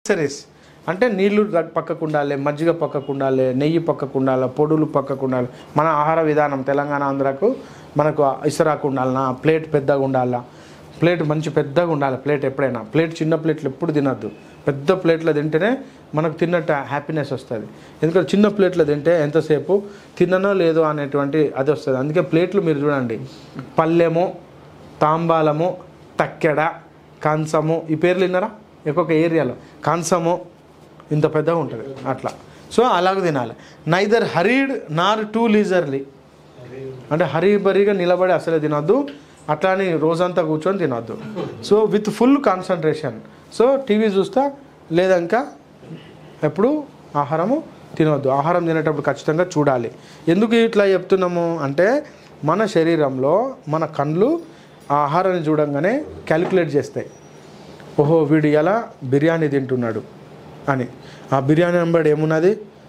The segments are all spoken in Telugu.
యాక్సరీస్ అంటే నీళ్లు ర- పక్కకు ఉండాలి మజ్జిగ పక్కకు ఉండాలి నెయ్యి పక్కకు ఉండాలి పొడులు పక్కకు ఉండాలి మన ఆహార విధానం తెలంగాణ ఆంధ్రకు మనకు ఇసరాకు ఉండాలనా ప్లేట్ పెద్దగా ఉండాలా ప్లేట్ మంచి పెద్దగా ఉండాలి ప్లేట్ ఎప్పుడైనా ప్లేట్ చిన్న ప్లేట్లు ఎప్పుడు తినద్దు పెద్ద ప్లేట్లో తింటేనే మనకు తిన్నట్టు హ్యాపీనెస్ వస్తుంది ఎందుకంటే చిన్న ప్లేట్లో తింటే ఎంతసేపు తిన్ననో లేదో అనేటువంటి అది వస్తుంది అందుకే ప్లేట్లు మీరు చూడండి పల్లెము తాంబాలము తక్కెడ కంచము ఈ పేర్లు విన్నారా ఒక్కొక్క ఏరియాలో కంచము ఇంత పెద్దగా ఉంటుంది అట్లా సో అలాగ తినాలి neither hurried nor too leisurely అంటే హరీ బరీగా నిలబడి అసలే తినొద్దు అట్లా అని రోజంతా కూర్చొని తినొద్దు so with full concentration so TV చూస్తా లేదా ఇంకా ఎప్పుడు ఆహారము తినవద్దు ఆహారం తినేటప్పుడు ఖచ్చితంగా చూడాలి ఎందుకు ఇట్లా చెప్తున్నాము అంటే మన శరీరంలో మన కళ్ళు ఆ ఆహారాన్ని చూడంగానే క్యాలిక్యులేట్ చేస్తాయి ఓహో వీడు ఎలా బిర్యానీ తింటున్నాడు అని ఆ బిర్యానీ వెంబడి ఏమున్నది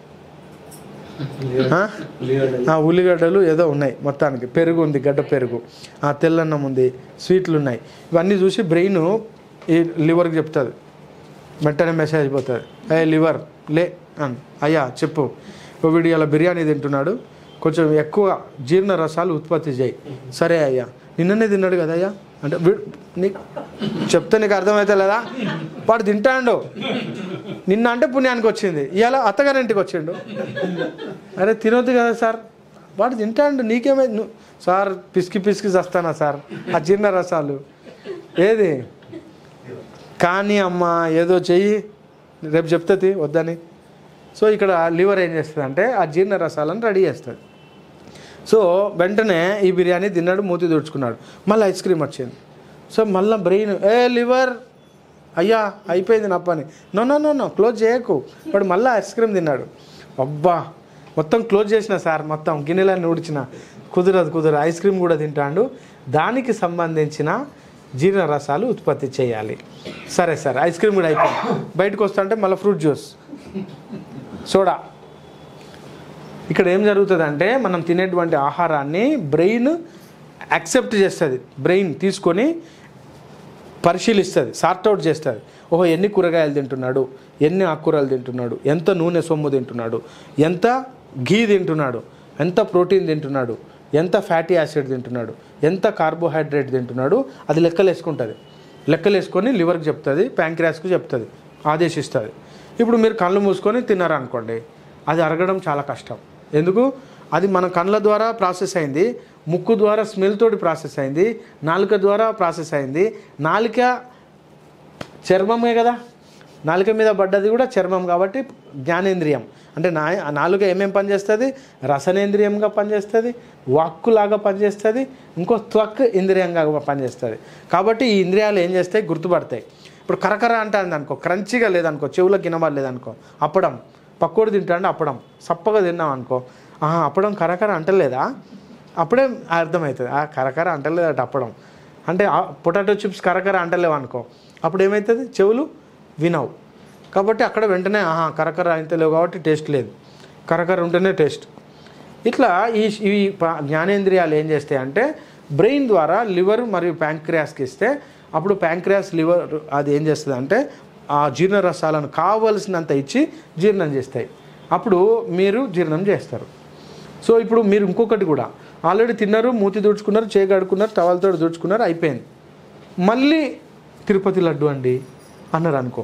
ఆ? ఆ ఉల్లిగడ్డలు ఏదో ఉన్నాయి మొత్తానికి పెరుగు ఉంది గడ్డ పెరుగు ఆ తెల్లన్నం ఉంది స్వీట్లు ఉన్నాయి ఇవన్నీ చూసి బ్రెయిన్ ఈ లివర్కి చెప్తుంది వెంటనే మెసేజ్ పోతుంది ఏ లివర్ లే అని అయ్యా చెప్పు ఓ వీడు ఇలా బిర్యానీ తింటున్నాడు కొంచెం ఎక్కువ జీర్ణ రసాలు ఉత్పత్తి చేయి సరే అయ్యా నిన్ననే తిన్నాడు కదా అయ్యా అంటే వీడు నీ చెప్తే నీకు అర్థమైతే లేదా వాడు తింటాడు నిన్న అంటే పుణ్యానికి వచ్చింది ఇవాళ అత్తగారింటికి వచ్చిండు అరే తినొద్దు కదా సార్ వాడు తింటాడు నీకేమై నువ్వు సార్ పిసికి పిసికి చస్తానా సార్ ఆ జీర్ణ రసాలు ఏది కానీ అమ్మ ఏదో చెయ్యి రేపు చెప్తుంది వద్దని సో ఇక్కడ లివర్ ఏం చేస్తుంది అంటే ఆ జీర్ణ రసాలను రెడీ చేస్తుంది సో వెంటనే ఈ బిర్యానీ తిన్నాడు మూతి తుడుచుకున్నాడు మళ్ళీ ఐస్ క్రీమ్ వచ్చింది సో మళ్ళీ బ్రెయిన్ ఏ లివర్ అయ్యా అయిపోయింది నా పని no no no no close చేయకు వాడు మళ్ళీ ఐస్ క్రీమ్ తిన్నాడు అబ్బా మొత్తం క్లోజ్ చేసిన సార్ మొత్తం గిన్నెలన్నీ ఊడ్చిన కుదరదు కుదరదు ఐస్ క్రీమ్ కూడా తింటాడు దానికి సంబంధించిన జీర్ణ రసాలు ఉత్పత్తి చేయాలి సరే సార్ ఐస్ క్రీమ్ కూడా అయిపోయింది బయటకు వస్తుంటే మళ్ళీ ఫ్రూట్ జ్యూస్ సోడా ఇక్కడ ఏం జరుగుతుందంటే మనం తినేటువంటి ఆహారాన్ని బ్రెయిన్ యాక్సెప్ట్ చేస్తుంది బ్రెయిన్ తీసుకొని పరిశీలిస్తుంది సార్ట్అవుట్ చేస్తుంది ఓహో ఎన్ని కూరగాయలు తింటున్నాడు ఎన్ని ఆకుకూరలు తింటున్నాడు ఎంత నూనె సొమ్ము తింటున్నాడు ఎంత ఘీ తింటున్నాడు ఎంత ప్రోటీన్ తింటున్నాడు ఎంత ఫ్యాటీ యాసిడ్ తింటున్నాడు ఎంత కార్బోహైడ్రేట్ తింటున్నాడు అది లెక్కలేసుకుంటుంది లెక్కలేసుకొని లివర్కి చెప్తుంది ప్యాంక్రాస్కి చెప్తుంది ఆదేశిస్తుంది ఇప్పుడు మీరు కళ్ళు మూసుకొని తిన్నారనుకోండి అది అరగడం చాలా కష్టం ఎందుకు అది మన కళ్ళ ద్వారా ప్రాసెస్ అయింది ముక్కు ద్వారా స్మెల్ తోటి ప్రాసెస్ అయింది నాలుక ద్వారా ప్రాసెస్ అయింది నాలుక చర్మమే కదా నాలుక మీద పడ్డది కూడా చర్మం కాబట్టి జ్ఞానేంద్రియం అంటే నా ఆ నాలుక ఏమేం పనిచేస్తుంది రసనేంద్రియంగా పనిచేస్తుంది వాక్కులాగా పనిచేస్తుంది ఇంకో త్వక్ ఇంద్రియంగా పనిచేస్తుంది కాబట్టి ఈ ఇంద్రియాలు ఏం చేస్తాయి గుర్తుపడతాయి ఇప్పుడు కరకర అంటుంది అనుకో క్రంచిగా లేదనుకో చెవులకు వినబడలేదనుకో అప్పడం పక్కోడు తింటాడు అప్పడం సప్పగా తిన్నాం అనుకో ఆహా అప్పడం కరకర అంటలేదా అప్పుడే అర్థమవుతుంది ఆ కరకర అంటలేదట అప్పడం అంటే పొటాటో చిప్స్ కరకర అంటలేవు అనుకో అప్పుడు ఏమవుతుంది చెవులు వినవు కాబట్టి అక్కడ వెంటనే ఆహా కరకర అంతలేవు కాబట్టి టేస్ట్ లేదు కరకర ఉంటేనే టేస్ట్ ఇట్లా ఈ ఈ ప- జ్ఞానేంద్రియాలు ఏం చేస్తాయి అంటే బ్రెయిన్ ద్వారా లివర్ మరియు ప్యాంక్రియాస్కి ఇస్తే అప్పుడు ప్యాంక్రియాస్ లివర్ అది ఏం చేస్తుంది అంటే ఆ జీర్ణ రసాలను కావలసినంత ఇచ్చి జీర్ణం చేస్తాయి అప్పుడు మీరు జీర్ణం చేస్తారు సో ఇప్పుడు మీరు ఇంకొకటి కూడా ఆల్రెడీ తిన్నారు మూతి దుడుచుకున్నారు చేయి కడుక్కున్నారు టవల్తో దుడుచుకున్నారు అయిపోయింది మళ్ళీ తిరుపతి లడ్డు అండి అన్నారు అనుకో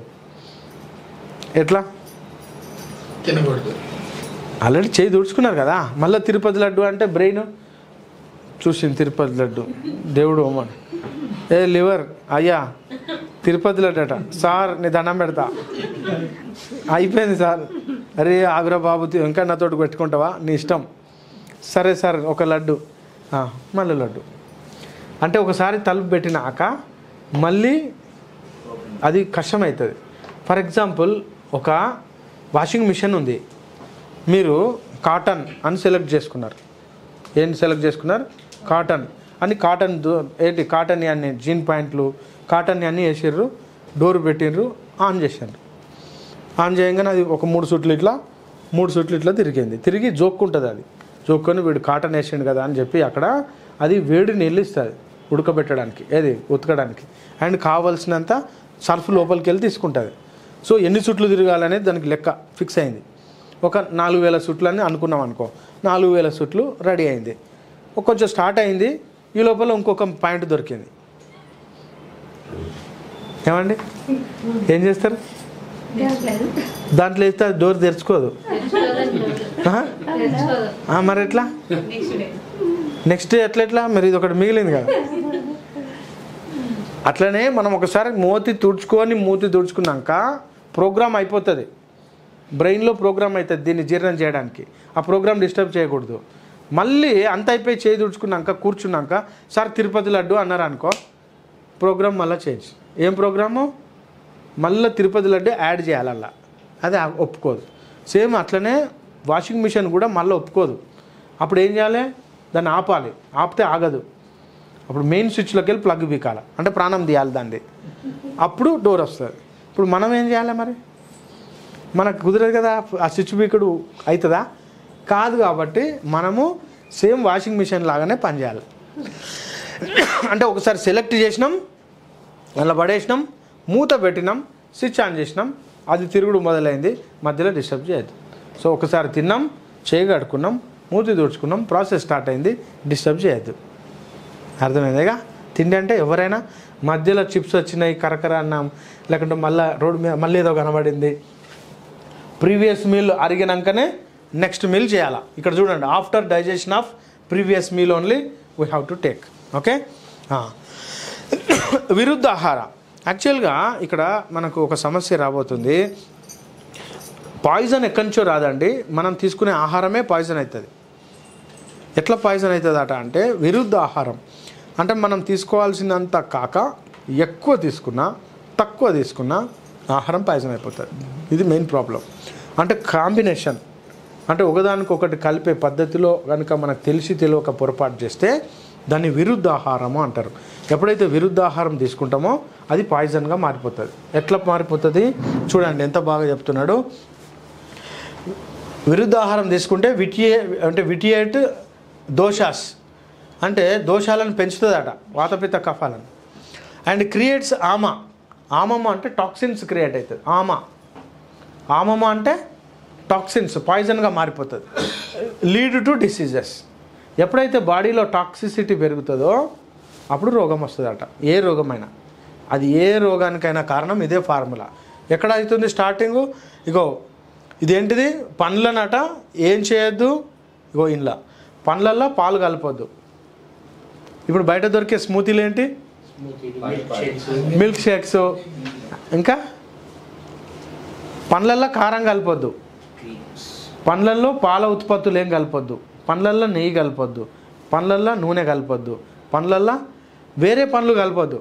ఎట్లా తినకూడదు ఆల్రెడీ చేయి దుడుచుకున్నారు కదా మళ్ళీ తిరుపతి లడ్డు అంటే బ్రెయిన్ చూసింది తిరుపతి లడ్డు దేవుడు ఓమన్ ఏ లివర్ అయ్యా తిరుపతి లడ్డు అట సార్ నీ దండం పెడతా అయిపోయింది సార్ అరే ఆగ్రా బాబు తి- ఇంకా నాతోటి పెట్టుకుంటావా నీ ఇష్టం సరే సార్ ఒక లడ్డు ఆ, మళ్ళీ లడ్డు అంటే ఒకసారి తలుపు పెట్టినాక మళ్ళీ అది కష్టమవుతుంది ఫర్ ఎగ్జాంపుల్ ఒక వాషింగ్ మిషన్ ఉంది మీరు కాటన్ అని సెలెక్ట్ చేసుకున్నారు ఏంటి సెలెక్ట్ చేసుకున్నారు కాటన్ అని కాటన్ దో- ఏంటి కాటన్ అన్ని జీన్ ప్యాంట్లు కాటన్ అన్నీ వేసిర్రు డోర్ పెట్టిర్రు ఆన్ చేసారు ఆన్ చేయగానే అది ఒక మూడు సుట్లు ఇట్లా మూడు సుట్లు ఇట్లా తిరిగింది తిరిగి జోక్కుంటుంది అది జోక్కొని వీడు కాటన్ వేసిండు కదా అని చెప్పి అక్కడ అది వేడి నీళ్ళు ఇస్తుంది ఉడకబెట్టడానికి ఏది ఉతకడానికి అండ్ కావాల్సినంత సర్ఫ్ లోపలికి వెళ్ళి తీసుకుంటుంది సో ఎన్ని చుట్లు తిరగాలనేది దానికి లెక్క ఫిక్స్ అయింది ఒక నాలుగు వేల చుట్లు అని అనుకున్నాం అనుకో నాలుగు వేల చుట్లు రెడీ అయింది ఒక కొంచెం స్టార్ట్ అయింది ఈ లోపల ఇంకొక పాయింట్ దొరికింది ఏమండి ఏం చేస్తారు దాంట్లో వేస్తే అది డోర్ తెరుచుకోదు ఆహా? ఆ, మరి ఎట్లా నెక్స్ట్ ఎట్లా ఎట్లా మరి ఇది ఒకటి మిగిలింది కదా అట్లనే మనం ఒకసారి మూతి తుడుచుకొని మూతి తుడుచుకున్నాక ప్రోగ్రామ్ అయిపోతుంది బ్రెయిన్లో ప్రోగ్రామ్ అవుతుంది దీన్ని జీర్ణం చేయడానికి ఆ ప్రోగ్రామ్ డిస్టర్బ్ చేయకూడదు మళ్ళీ అంత అయిపోయి చేయి తుడుచుకున్నాక కూర్చున్నాక సార్ తిరుపతి లడ్డు అన్నారు అనుకో ప్రోగ్రామ్ మళ్ళీ చేంజ్ ఏం ప్రోగ్రాము మళ్ళీ తిరుపతి లడ్డు యాడ్ చేయాలి అలా అది ఆ- ఒప్పుకోదు సేమ్ అట్లనే వాషింగ్ మిషన్ కూడా మళ్ళీ ఒప్పుకోదు అప్పుడు ఏం చేయాలి దాన్ని ఆపాలి ఆపితే ఆగదు అప్పుడు మెయిన్ స్విచ్లోకి వెళ్ళి ప్లగ్ బీకాలి అంటే ప్రాణం తీయాలి దాన్ని అప్పుడు డోర్ వస్తుంది ఇప్పుడు మనం ఏం చేయాలి మరి మనకు కుదరదు కదా ఆ స్విచ్ బీకుడు అవుతుందా కాదు కాబట్టి మనము సేమ్ వాషింగ్ మిషన్ లాగానే పనిచేయాలి అంటే ఒకసారి సెలెక్ట్ చేసినాం అలా పడేసినాం మూత పెట్టినాం స్విచ్ ఆన్ చేసినాం అది తిరుగుడు మొదలైంది మధ్యలో డిస్టర్బ్ చేయదు సో ఒకసారి తిన్నాం చేయి కడుక్కున్నాం మూతి తుడుచుకున్నాం ప్రాసెస్ స్టార్ట్ అయింది డిస్టర్బ్ చేయొద్దు అర్థమైందిగా తిండి అంటే ఎవరైనా మధ్యలో చిప్స్ వచ్చినాయి కరకర అన్నాం లేకుంటే మళ్ళీ రోడ్డు మీద మళ్ళీ ఏదో కనబడింది ప్రీవియస్ మీల్ అరిగినాకనే నెక్స్ట్ మీల్ చేయాలా ఇక్కడ చూడండి after digestion of previous meal only we have to take okay విరుద్ధ ఆహార యాక్చువల్గా ఇక్కడ మనకు ఒక సమస్య రాబోతుంది పాయిజన్ ఎక్కడి నుంచో రాదండి మనం తీసుకునే ఆహారమే పాయిజన్ అవుతుంది ఎట్లా పాయిజన్ అవుతుందట అంటే విరుద్ధ ఆహారం అంటే మనం తీసుకోవాల్సినంత కాక ఎక్కువ తీసుకున్నా తక్కువ తీసుకున్నా ఆహారం పాయిజన్ అయిపోతుంది ఇది మెయిన్ ప్రాబ్లం అంటే కాంబినేషన్ అంటే ఒకదానికొకటి కలిపే పద్ధతిలో కనుక మనకు తెలిసి తెలియక పొరపాటు చేస్తే దాన్ని విరుద్ధ ఆహారము అంటారు ఎప్పుడైతే విరుద్ధ ఆహారం తీసుకుంటామో అది పాయిజన్గా మారిపోతుంది ఎట్లా మారిపోతుంది చూడండి ఎంత బాగా చెప్తున్నాడు విరుద్ధ ఆహారం తీసుకుంటే విటియే అంటే విటియేట్ దోషాస్ అంటే దోషాలను పెంచుతుందట వాతపిత్త కఫాలను అండ్ క్రియేట్స్ ఆమా ఆమమ అంటే టాక్సిన్స్ క్రియేట్ అవుతుంది ఆమా ఆమమ అంటే టాక్సిన్స్ పాయిజన్గా మారిపోతుంది లీడ్ టు డిసీజెస్ ఎప్పుడైతే బాడీలో టాక్సిసిటీ పెరుగుతుందో అప్పుడు రోగం వస్తుందట ఏ రోగమైనా అది ఏ రోగానికైనా కారణం ఇదే ఫార్ములా ఎక్కడ అవుతుంది స్టార్టింగ్ ఇగో ఇదేంటిది పండ్లనట ఏం చేయొద్దు ఇగో ఇంట్లో పండ్లల్లో పాలు కలపొద్దు ఇప్పుడు బయట దొరికే స్మూతీలు ఏంటి మిల్క్ షేక్స్ ఇంకా పండ్లల్లో కారం కలపొద్దు పండ్లల్లో పాల ఉత్పత్తులు ఏం కలపొద్దు పండ్లల్లో నెయ్యి కలపొద్దు పండ్లల్లో నూనె కలపొద్దు పండ్లల్లో వేరే పండ్లు కలపొద్దు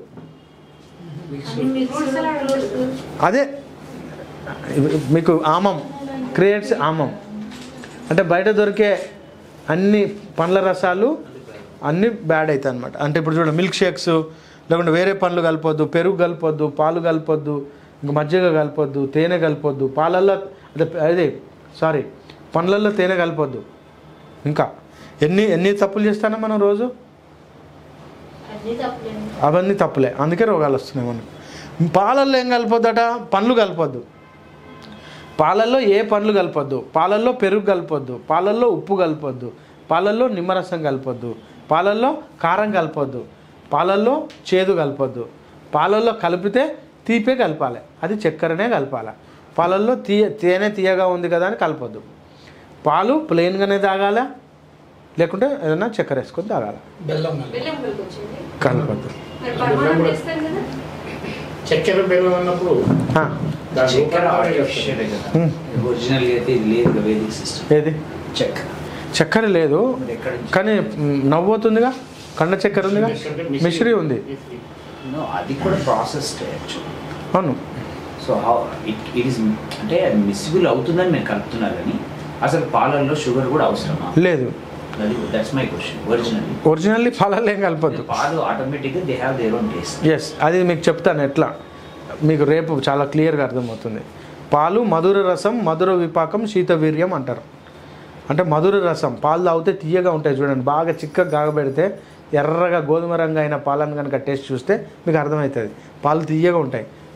అదే మీకు ఆమం క్రియేట్స్ ఆమం అంటే బయట దొరికే అన్ని పండ్ల రసాలు అన్నీ బ్యాడ్ అవుతాయి అనమాట అంటే ఇప్పుడు చూడండి మిల్క్ షేక్స్ లేకుంటే వేరే పండ్లు కలపొద్దు పెరుగు కలపొద్దు పాలు కలపొద్దు ఇంకా మజ్జిగ కలపొద్దు తేనె కలపొద్దు పాలల్లో అదే అదే సారీ పండ్లల్లో తేనె కలపొద్దు ఇంకా ఎన్ని ఎన్ని తప్పులు చేస్తానా మనం రోజు అన్ని తప్పులేదు అవన్నీ తప్పులే అందుకే రోగాలు వస్తున్నాయి మనకు పాలల్లో ఏం కలపొద్దట పండ్లు కలపొద్దు పాలల్లో ఏ పండ్లు కలపొద్దు పాలల్లో పెరుగు కలపొద్దు పాలల్లో ఉప్పు కలపొద్దు పాలల్లో నిమ్మరసం కలపొద్దు పాలల్లో కారం కలపొద్దు పాలల్లో చేదు కలపొద్దు పాలల్లో కలిపితే తీపే కలపాలి అది చక్కెరనే కలపాలి పాలల్లో తీయ తేనె తీయగా ఉంది కదా అని కలపొద్దు పాలు ప్లెయిన్గానే తాగాల లేకుంటే ఏదైనా చక్కెర వేసుకొని తాగాల బెల్లం మళ్ళీ బెల్లం కలిపొచ్చింది కలపొద్దు మరి పరమాణం వేస్తాం కదా చక్కెర బెల్లం అన్నప్పుడు ఆ, దాని చక్కెర రూపాయలు ఆర్టిఫిషియల్ ఉమ్. ఒరిజినల్ అయితే ఇది లేదు కదా వేదిక్ సిస్టమ్ ఏది చెక్ చక్కెర లేదు మరి ఎక్కడి నుంచి? కానీ మ్, నవ్వుతుందిగా కండ చక్కెర ఉందిగా మిశ్రీ ఉంది No, అది కూడా ప్రాసెస్ చేయొచ్చు అవును so how it it is అంటే మిస్సిబుల్ అవుతుందని నేను కలుపుతున్నా కానీ అసలు పాలల్లో షుగర్ కూడా అవసరమా లేదు that's my question original originally పాలల్లో ఏం కలపద్దు పాలు ఆటోమేటిక్గా they have their own taste yes అది మీకు చెప్తాను ఎట్లా మీకు రేపు చాలా క్లియర్గా అర్థమవుతుంది పాలు మధుర రసం మధుర విపాకం శీతవీర్యం అంటారు అంటే మధుర రసం పాలు తాగితే తీయగా ఉంటాయి చూడండి బాగా చిక్కగా గాగబెడితే ఎర్రగా గోధుమ రంగు అయిన పాలను కనుక టేస్ట్ చూస్తే మీకు అర్థమవుతుంది పాలు తీయగా ఉంటాయి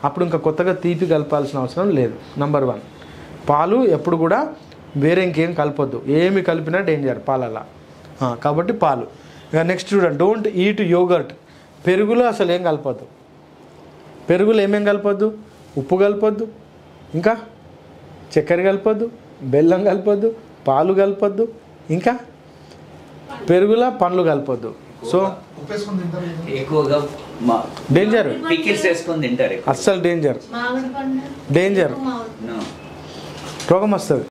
అప్పుడు ఇంకా కొత్తగా తీపి కలపాల్సిన అవసరం లేదు నంబర్ వన్ పాలు ఎప్పుడు కూడా వేరే ఇంకేం కలపొద్దు ఏమి కలిపినా డేంజర్ పాలలా ఆ, కాబట్టి పాలు ఇక నెక్స్ట్ చూడండి డోంట్ ఈట్ యోగర్ట్ పెరుగులో అసలు ఏం కలపొద్దు పెరుగులో ఏమేం కలపొద్దు ఉప్పు కలపొద్దు ఇంకా చక్కెర కలపొద్దు బెల్లం కలపొద్దు పాలు కలపొద్దు ఇంకా పెరుగుల పండ్లు కలపొద్దు సో ఉప్పేసుకొని తింటారు కదా. ఎక్కువగా మా డేంజర్ పికిల్స్ వేసుకొని తింటారు ఎక్కువ. అస్సలు డేంజర్ మామిడి పండు డేంజర్ మామిడి No. రోగం వస్తుంది